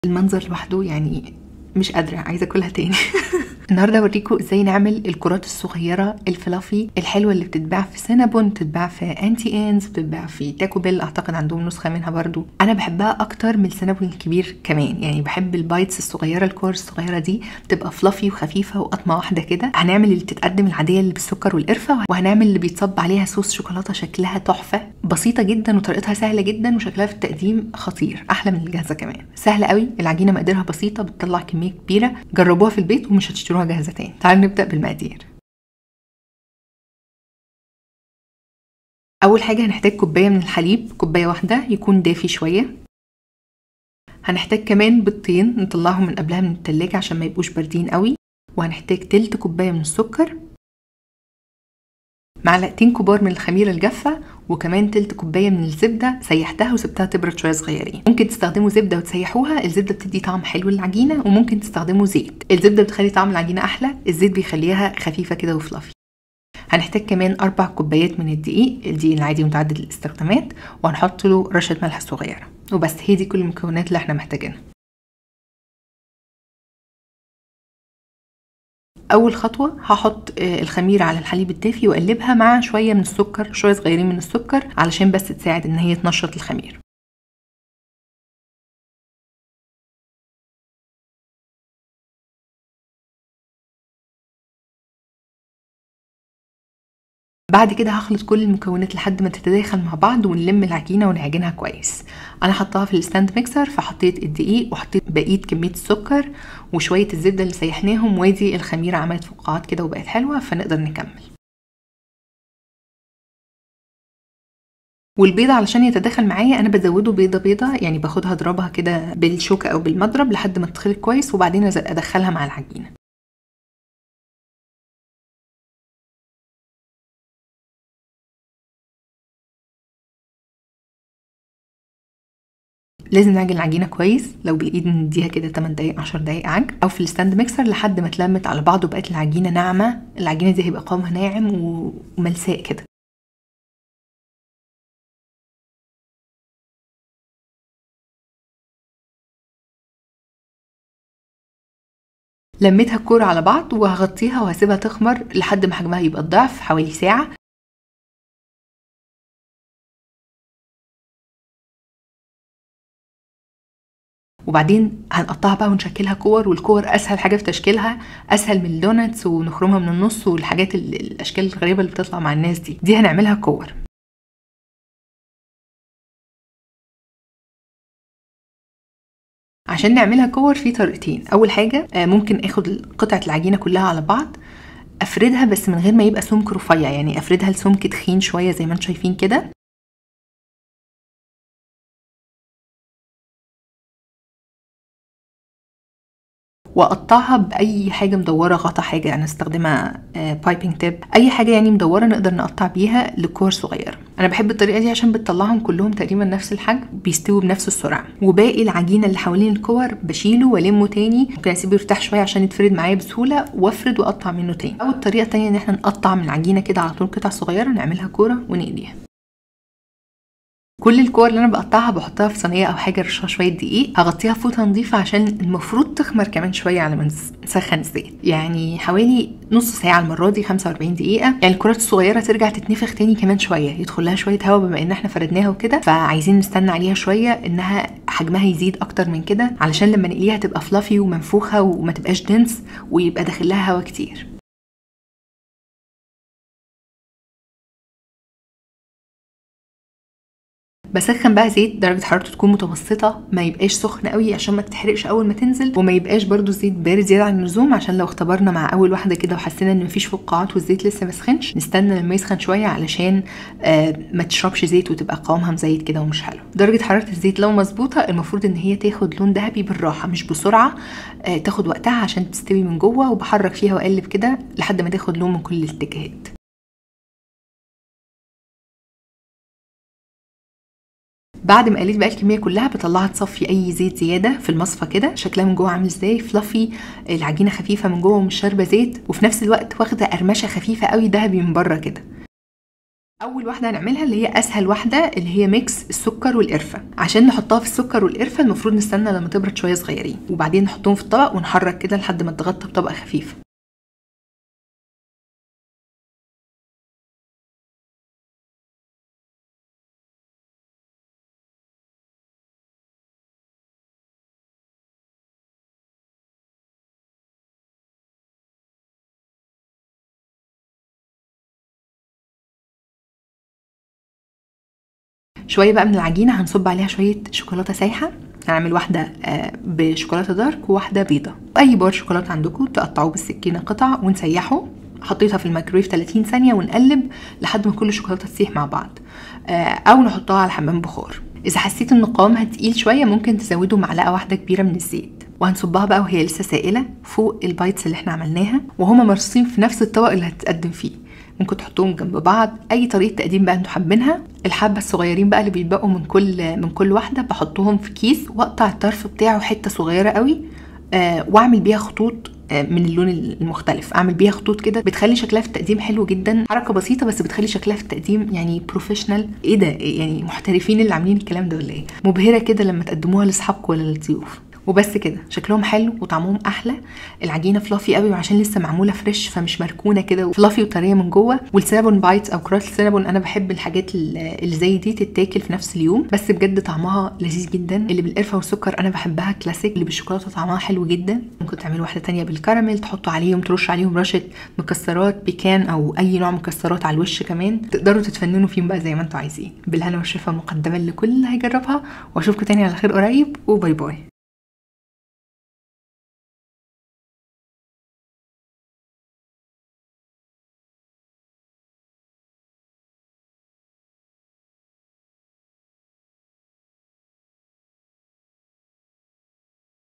المنظر لوحده يعني مش قادرة عايزة اكلها تاني النهارده اوريكم ازاي نعمل الكرات الصغيره الفلافي الحلوه اللي بتتباع في سينابون بتتباع في انتي انز بتتباع في تاكو بيل اعتقد عندهم نسخه منها برضو انا بحبها اكتر من السينابون الكبير كمان يعني بحب البايتس الصغيره الكور الصغيره دي بتبقى فلافي وخفيفه وقطمه واحده كده هنعمل اللي بتتقدم العاديه اللي بالسكر والقرفه وهنعمل اللي بيتصب عليها صوص شوكولاته شكلها تحفه بسيطه جدا وطريقتها سهله جدا وشكلها في التقديم خطير احلى من الجاهزه كمان سهله قوي العجينه مقاديرها بسيطه بتطلع كميه كبيره جربوها في البيت ومش هتشتروها جاهزه تاني تعالوا نبدا بالمقادير اول حاجه هنحتاج كوبايه من الحليب كوبايه واحده يكون دافي شويه هنحتاج كمان بيضتين نطلعهم من قبلها من التلاجة عشان ما يبقوش باردين قوي وهنحتاج تلت كوبايه من السكر معلقتين كبار من الخميرة الجافة وكمان تلت كوباية من الزبدة سيحتها وسبتها تبرد شوية صغيرين ممكن تستخدموا زبدة وتسيحوها الزبدة بتدي طعم حلو للعجينة وممكن تستخدموا زيت الزبدة بتخلي طعم العجينة أحلى الزيت بيخليها خفيفة كده وفلافي هنحتاج كمان أربع كوبايات من الدقيق الدقيق العادي متعدد الاستخدامات وهنحط له رشة ملح صغيرة وبس هي دي كل المكونات اللي احنا محتاجينها اول خطوه هحط الخميره على الحليب الدافي واقلبها مع شويه من السكر شويه صغيرين من السكر علشان بس تساعد ان هي تنشط الخميره بعد كده هخلط كل المكونات لحد ما تتداخل مع بعض ونلم العجينه ونعجنها كويس انا حطاها في الستاند ميكسر فحطيت الدقيق وحطيت بقيه كميه السكر وشويه الزبده اللي سيحناهم وادي الخميره عملت فقاعات كده وبقت حلوه فنقدر نكمل والبيضة علشان يتداخل معايا انا بزوده بيضة بيضة يعني باخدها اضربها كده بالشوكة او بالمضرب لحد ما تتخلط كويس وبعدين ادخلها مع العجينة لازم نعجن العجينه كويس لو بالايد نديها كده 8 دقايق 10 دقايق عجن او في الستاند ميكسر لحد ما اتلمت على بعض وبقت العجينه ناعمه العجينه دي هيبقى قوامها ناعم وملساء كده لميتها الكوره على بعض وهغطيها وهسيبها تخمر لحد ما حجمها يبقى الضعف حوالي ساعه وبعدين هنقطعها بقى ونشكلها كور والكور اسهل حاجه في تشكيلها اسهل من الدوناتس ونخرمها من النص والحاجات الاشكال الغريبه اللي بتطلع مع الناس دي دي هنعملها كور عشان نعملها كور في طريقتين اول حاجه ممكن اخد قطعه العجينه كلها على بعض افردها بس من غير ما يبقى سمك رفيع يعني افردها لسمك تخين شويه زي ما انتم شايفين كده واقطعها باي حاجه مدوره غطا حاجه انا استخدمها بايبنج تيب اي حاجه يعني مدوره نقدر نقطع بيها لكور صغيره انا بحب الطريقه دي عشان بتطلعهم كلهم تقريبا نفس الحجم بيستووا بنفس السرعه وباقي العجينه اللي حوالين الكور بشيله والمه تاني ممكن اسيبه يرتاح شويه عشان يتفرد معايا بسهوله وافرد واقطع منه تاني او الطريقه التانيه ان احنا نقطع من العجينه كده على طول قطع صغيره نعملها كوره ونقليها كل الكور اللي انا بقطعها بحطها في صينيه او حاجه رشها شويه دقيق هغطيها فوطه نظيفه عشان المفروض تخمر كمان شويه على ما نسخن الزيت يعني حوالي نص ساعه المره دي 45 دقيقه يعني الكرات الصغيره ترجع تتنفخ تاني كمان شويه يدخل لها شويه هواء بما ان احنا فردناها وكده فعايزين نستنى عليها شويه انها حجمها يزيد اكتر من كده علشان لما نقليها تبقى فلافي ومنفوخه وما تبقاش دنس ويبقى داخل لها هواء كتير بسخن بقى زيت درجه حرارته تكون متوسطه ما يبقاش سخن قوي عشان ما تتحرقش اول ما تنزل وما يبقاش برده الزيت بارد زياده عن اللزوم عشان لو اختبرنا مع اول واحده كده وحسينا ان مفيش فقاعات والزيت لسه ما سخنش نستنى لما يسخن شويه علشان آه ما تشربش زيت وتبقى قوامها مزيت كده ومش حلو درجه حراره الزيت لو مظبوطه المفروض ان هي تاخد لون ذهبي بالراحه مش بسرعه آه تاخد وقتها عشان تستوي من جوه وبحرك فيها واقلب كده لحد ما تاخد لون من كل الاتجاهات بعد ما قليت بقى الكميه كلها بطلعها تصفي اي زيت زياده في المصفى كده شكلها من جوه عامل ازاي فلافي العجينه خفيفه من جوه ومش شاربه زيت وفي نفس الوقت واخده قرمشه خفيفه قوي ذهبي من بره كده اول واحده هنعملها اللي هي اسهل واحده اللي هي ميكس السكر والقرفه عشان نحطها في السكر والقرفه المفروض نستنى لما تبرد شويه صغيرين وبعدين نحطهم في الطبق ونحرك كده لحد ما تتغطى بطبقه خفيفه شويه بقى من العجينه هنصب عليها شويه شوكولاته سايحه هنعمل واحدة آه، بشوكولاتة دارك وواحدة بيضة أي بار شوكولاتة عندكم تقطعوه بالسكينة قطع ونسيحه حطيتها في الميكرويف 30 ثانية ونقلب لحد ما كل الشوكولاتة تسيح مع بعض آه، أو نحطها على حمام بخار إذا حسيت إن قوامها تقيل شوية ممكن تزودوا معلقة واحدة كبيرة من الزيت وهنصبها بقى وهي لسه سائلة فوق البايتس اللي احنا عملناها وهما مرصوصين في نفس الطبق اللي هتتقدم فيه ممكن تحطوهم جنب بعض اي طريقه تقديم بقى انتوا حابينها الحبه الصغيرين بقى اللي بيتبقوا من كل من كل واحده بحطهم في كيس واقطع الطرف بتاعه حته صغيره قوي آه واعمل بيها خطوط آه، من اللون المختلف اعمل بيها خطوط كده بتخلي شكلها في التقديم حلو جدا حركه بسيطه بس بتخلي شكلها في التقديم يعني بروفيشنال ايه ده يعني محترفين اللي عاملين الكلام ده ولا ايه مبهره كده لما تقدموها لاصحابكم ولا للضيوف وبس كده شكلهم حلو وطعمهم احلى العجينه فلافي قوي وعشان لسه معموله فريش فمش مركونه كده وفلافي وطريه من جوه والسينابون بايتس او كراس السينابون انا بحب الحاجات اللي زي دي تتاكل في نفس اليوم بس بجد طعمها لذيذ جدا اللي بالقرفه والسكر انا بحبها كلاسيك اللي بالشوكولاته طعمها حلو جدا ممكن تعملوا واحده تانية بالكراميل تحطوا عليهم ترش عليهم رشه مكسرات بيكان او اي نوع مكسرات على الوش كمان تقدروا تتفننوا فيهم بقى زي ما انتوا عايزين بالهنا والشفا مقدما لكل اللي هيجربها واشوفكم تاني على خير قريب وباي باي